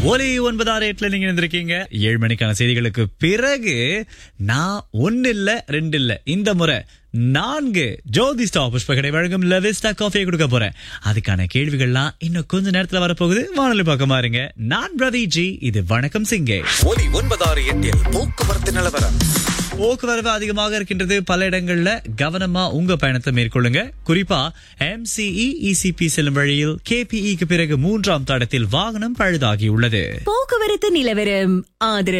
ஒலி ஒன்பதாறு எட்டுல நீங்க இருந்திருக்கீங்க ஏழு மணிக்கான செய்திகளுக்கு பிறகு நான் ஒன்னு இல்ல ரெண்டு இல்ல இந்த முறை நான்கு ஜோதி ஸ்டா புஷ்பகடை வழங்கும் லெவிஸ்டா காஃபியை கொடுக்க போறேன் அதுக்கான கேள்விகள்லாம் இன்னும் கொஞ்ச நேரத்துல வரப்போகுது வானொலி பக்கமா இருங்க நான் பிரதி ஜி இது வணக்கம் சிங்கே ஒலி ஒன்பதாறு எட்டில் போக்குவரத்து நிலவரம் போக்குவரவு அதிகமாக இருக்கின்றது பல இடங்கள்ல கவனமா உங்க பயணத்தை மேற்கொள்ளுங்க குறிப்பா எம்சிஇ இசிபி செல்லும் வழியில் கேபிஇக்கு பிறகு மூன்றாம் தடத்தில் வாகனம் பழுதாகியுள்ளது போக்குவரத்து நிலவரம் ஆதரவு